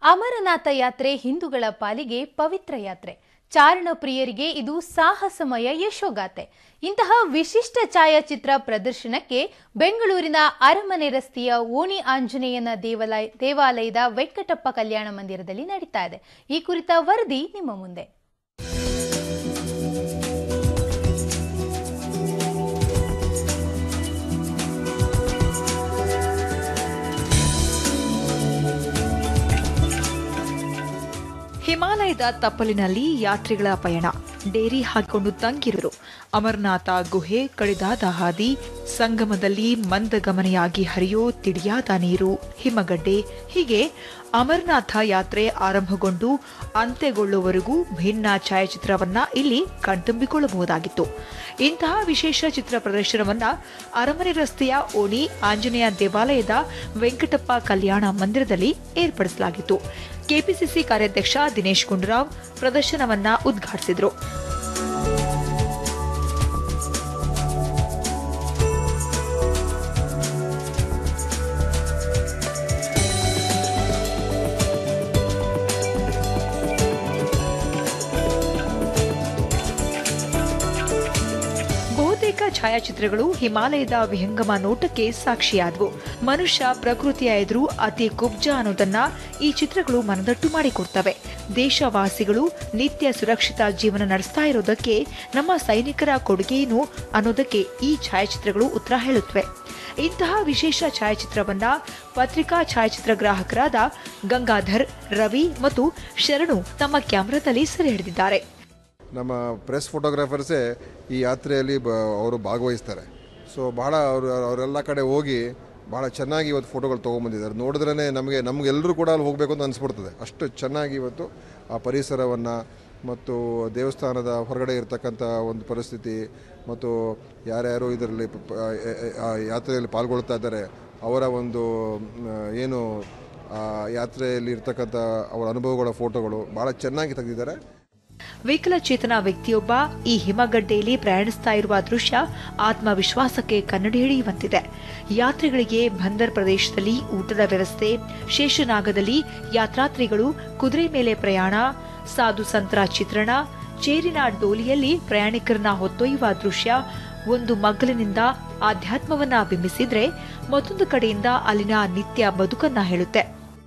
ಅಮರನಾಥ ಯಾತ್ರೆ ಹಿಂದೂಗಳ ಪಾಲಿಗೆ ಪವಿತ್ರ ಯಾತ್ರೆ ಚಾರಣ ಪ್ರಿಯರಿಗೆ ಇದು ಸಾಹಸಮಯ ಯಶೋಗಾಥೆ ಇಂತಹ ವಿಶಿಷ್ಟ ಛಾಯಾಚಿತ್ರ ಪ್ರದರ್ಶನಕ್ಕೆ ಬೆಂಗಳೂರಿನ ಅರಮನೆ ರಸ್ತೆಯ ಓಣಿ ಆಂಜನೇಯನ ದೇವಾಲಯ ದೇವಾಲಯದ ವೆಂಕಟಪ್ಪ ಕಲ್ಯಾಣ ಮಂದಿರದಲ್ಲಿ ನಡೀತಾ ಇದೆ ಈ ಕುರಿತ ವರದಿ ನಿಮ್ಮ ಮುಂದೆ ಹಿಮಾಲಯದ ತಪ್ಪಲಿನಲ್ಲಿ ಯಾತ್ರಿಗಳ ಪಯಣ ಡೇರಿ ಹಾಕಿಕೊಂಡು ತಂಗಿರುವರು ಅಮರನಾಥ ಗುಹೆ ಕಡಿದಾದ ಹಾದಿ ಸಂಗಮದಲ್ಲಿ ಮಂದಗಮನೆಯಾಗಿ ಹರಿಯೋ ತಿಡಿಯಾದ ನೀರು ಹಿಮಗಡ್ಡೆ ಹೀಗೆ ಅಮರನಾಥ ಯಾತ್ರೆ ಆರಂಭಗೊಂಡು ಅಂತ್ಯಗೊಳ್ಳುವವರೆಗೂ ಭಿನ್ನ ಛಾಯಾಚಿತ್ರವನ್ನ ಇಲ್ಲಿ ಕಣ್ತುಂಬಿಕೊಳ್ಳಬಹುದಾಗಿತ್ತು ಇಂತಹ ವಿಶೇಷ ಚಿತ್ರ ಪ್ರದರ್ಶನವನ್ನ ಅರಮನೆ ರಸ್ತೆಯ ಓಣಿ ಆಂಜನೇಯ ದೇವಾಲಯದ ವೆಂಕಟಪ್ಪ ಕಲ್ಯಾಣ ಮಂದಿರದಲ್ಲಿ ಏರ್ಪಡಿಸಲಾಗಿತ್ತು ಕೆಪಿಸಿಸಿ ಕಾರ್ಯಾಧ್ಯಕ್ಷ ದಿನೇಶ್ ಗುಂಡೂರಾವ್ ಪ್ರದರ್ಶನವನ್ನ ಉದ್ಘಾಟಿಸಿದರು ಬಹುತೇಕ ಛಾಯಾಚಿತ್ರಗಳು ಹಿಮಾಲಯದ ವಿಹಂಗಮ ನೋಟಕ್ಕೆ ಸಾಕ್ಷಿಯಾದವು ಮನುಷ್ಯ ಪ್ರಕೃತಿಯ ಎದುರು ಅತಿ ಕುಬ್ಜ ಅನ್ನೋದನ್ನ ಈ ಚಿತ್ರಗಳು ಮನದಟ್ಟು ಮಾಡಿಕೊಡ್ತವೆ ದೇಶವಾಸಿಗಳು ನಿತ್ಯ ಸುರಕ್ಷಿತ ಜೀವನ ನಡೆಸ್ತಾ ಇರೋದಕ್ಕೆ ನಮ್ಮ ಸೈನಿಕರ ಕೊಡುಗೆಯೇನು ಅನ್ನೋದಕ್ಕೆ ಈ ಛಾಯಾಚಿತ್ರಗಳು ಉತ್ತರ ಹೇಳುತ್ತವೆ ಇಂತಹ ವಿಶೇಷ ಛಾಯಾಚಿತ್ರವನ್ನ ಪತ್ರಿಕಾ ಛಾಯಾಚಿತ್ರ ಗ್ರಾಹಕರಾದ ಗಂಗಾಧರ್ ರವಿ ಮತ್ತು ಶರಣು ತಮ್ಮ ಕ್ಯಾಮೆರಾದಲ್ಲಿ ಸೆರೆ ಹಿಡಿದಿದ್ದಾರೆ ನಮ್ಮ ಪ್ರೆಸ್ ಫೋಟೋಗ್ರಾಫರ್ಸೇ ಈ ಯಾತ್ರೆಯಲ್ಲಿ ಬ ಅವರು ಭಾಗವಹಿಸ್ತಾರೆ ಸೊ ಬಹಳ ಅವರು ಅವರೆಲ್ಲ ಕಡೆ ಹೋಗಿ ಭಾಳ ಚೆನ್ನಾಗಿ ಇವತ್ತು ಫೋಟೋಗಳು ತೊಗೊಂಬಂದಿದ್ದಾರೆ ನೋಡಿದ್ರೇ ನಮಗೆ ನಮಗೆಲ್ಲರೂ ಕೂಡ ಅಲ್ಲಿ ಹೋಗಬೇಕು ಅಂತ ಅನಿಸ್ಬಿಡ್ತದೆ ಅಷ್ಟು ಚೆನ್ನಾಗಿ ಇವತ್ತು ಆ ಪರಿಸರವನ್ನು ಮತ್ತು ದೇವಸ್ಥಾನದ ಹೊರಗಡೆ ಇರತಕ್ಕಂಥ ಒಂದು ಪರಿಸ್ಥಿತಿ ಮತ್ತು ಯಾರ್ಯಾರು ಇದರಲ್ಲಿ ಪ- ಪ- ಆ ಯಾತ್ರೆಯಲ್ಲಿ ಪಾಲ್ಗೊಳ್ತಾ ಇದ್ದಾರೆ ಅವರ ಒಂದು ಮ್, ಏನು ಆ ಯಾತ್ರೆಯಲ್ಲಿ ಇರ್ತಕ್ಕಂಥ ಅವರ ಅನುಭವಗಳ ಫೋಟೋಗಳು ಭಾಳ ಚೆನ್ನಾಗಿ ತೆಗೆದಿದ್ದಾರೆ ವಿಕಲಚೇತನ ವ್ಯಕ್ತಿಯೊಬ್ಬ ಈ ಹಿಮಗಡ್ಡೆಯಲ್ಲಿ ಪ್ರಯಾಣಿಸ್ತಾ ಇರುವ ದೃಶ್ಯ ಆತ್ಮವಿಶ್ವಾಸಕ್ಕೆ ಕನ್ನಡಿ ಹಿಡಿಯುವಂತಿದೆ ಯಾತ್ರಿಗಳಿಗೆ ಬಂದರ್ ಪ್ರದೇಶದಲ್ಲಿ ಊಟದ ವ್ಯವಸ್ಥೆ ಶೇಷನಾಗದಲ್ಲಿ ಯಾತ್ರಾರ್ಥಿಗಳು ಕುದುರೆ ಮೇಲೆ ಪ್ರಯಾಣ ಸಾಧು ಸಂತರ ಚಿತ್ರಣ ಚೇರಿನ ಡೋಲಿಯಲ್ಲಿ ಪ್ರಯಾಣಿಕರನ್ನ ಹೊತ್ತೊಯ್ಯುವ ದೃಶ್ಯ ಒಂದು ಮಗ್ಗಲಿನಿಂದ ಆಧ್ಯಾತ್ಮವನ್ನ ಬಿಂಬಿಸಿದ್ರೆ ಮತ್ತೊಂದು ಕಡೆಯಿಂದ ಅಲ್ಲಿನ ನಿತ್ಯ ಬದುಕನ್ನ ಹೇಳುತ್ತೆ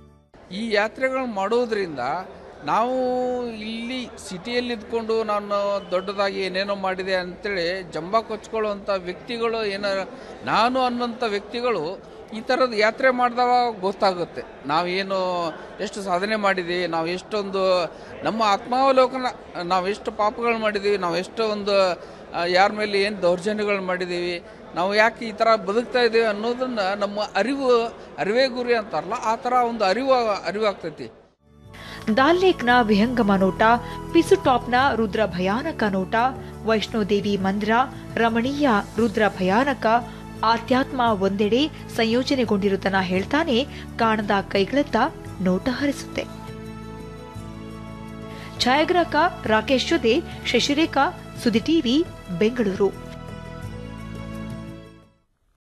ಈ ಯಾತ್ರೆಗಳು ಮಾಡೋದ್ರಿಂದ ನಾವು ಇಲ್ಲಿ ಸಿಟಿಯಲ್ಲಿ ಇದ್ಕೊಂಡು ನಾನು ದೊಡ್ಡದಾಗಿ ಏನೇನೋ ಮಾಡಿದೆ ಅಂತೇಳಿ ಜಂಬ ಕೊಚ್ಕೊಳ್ಳುವಂಥ ವ್ಯಕ್ತಿಗಳು ಏನಾರ ನಾನು ಅನ್ನೋಂಥ ವ್ಯಕ್ತಿಗಳು ಈ ಥರದ ಯಾತ್ರೆ ಮಾಡಿದಾಗ ಗೊತ್ತಾಗುತ್ತೆ ನಾವೇನು ಎಷ್ಟು ಸಾಧನೆ ಮಾಡಿದ್ದೀವಿ ನಾವು ಎಷ್ಟೊಂದು ನಮ್ಮ ಆತ್ಮಾವಲೋಕನ ನಾವು ಎಷ್ಟು ಪಾಪಗಳು ಮಾಡಿದ್ದೀವಿ ನಾವು ಎಷ್ಟು ಒಂದು ಯಾರ ಮೇಲೆ ಏನು ದೌರ್ಜನ್ಯಗಳು ಮಾಡಿದ್ದೀವಿ ನಾವು ಯಾಕೆ ಈ ಥರ ಬದುಕ್ತಾ ಇದ್ದೀವಿ ಅನ್ನೋದನ್ನು ನಮ್ಮ ಅರಿವು ಅರಿವೇ ಗುರಿ ಅಂತಾರಲ್ಲ ಆ ಥರ ಒಂದು ಅರಿವು ಅರಿವಾಗ್ತೈತಿ ದಾಲ್ ಲೇಕ್ನ ವಿಹಂಗಮ ನೋಟ ಪಿಸು ಟಾಪ್ನ ರುದ್ರ ಭಯಾನಕ ನೋಟ ವೈಷ್ಣೋದೇವಿ ಮಂದಿರ ರಮಣೀಯ ರುದ್ರ ಭಯಾನಕ ಆಧ್ಯಾತ್ಮ ಒಂದೆಡೆ ಸಂಯೋಜನೆಗೊಂಡಿರುತ್ತನ ಹೇಳ್ತಾನೆ ಕಾಣದ ಕೈಗಳತ್ತ ನೋಟ ಹರಿಸುತ್ತೆ ಛಾಯಾಗ್ರಾಹಕ ರಾಕೇಶ್ ಜೊತೆ ಶಶಿರೇಖಾ ಸುದ್ದಿ ಟಿವಿ ಬೆಂಗಳೂರು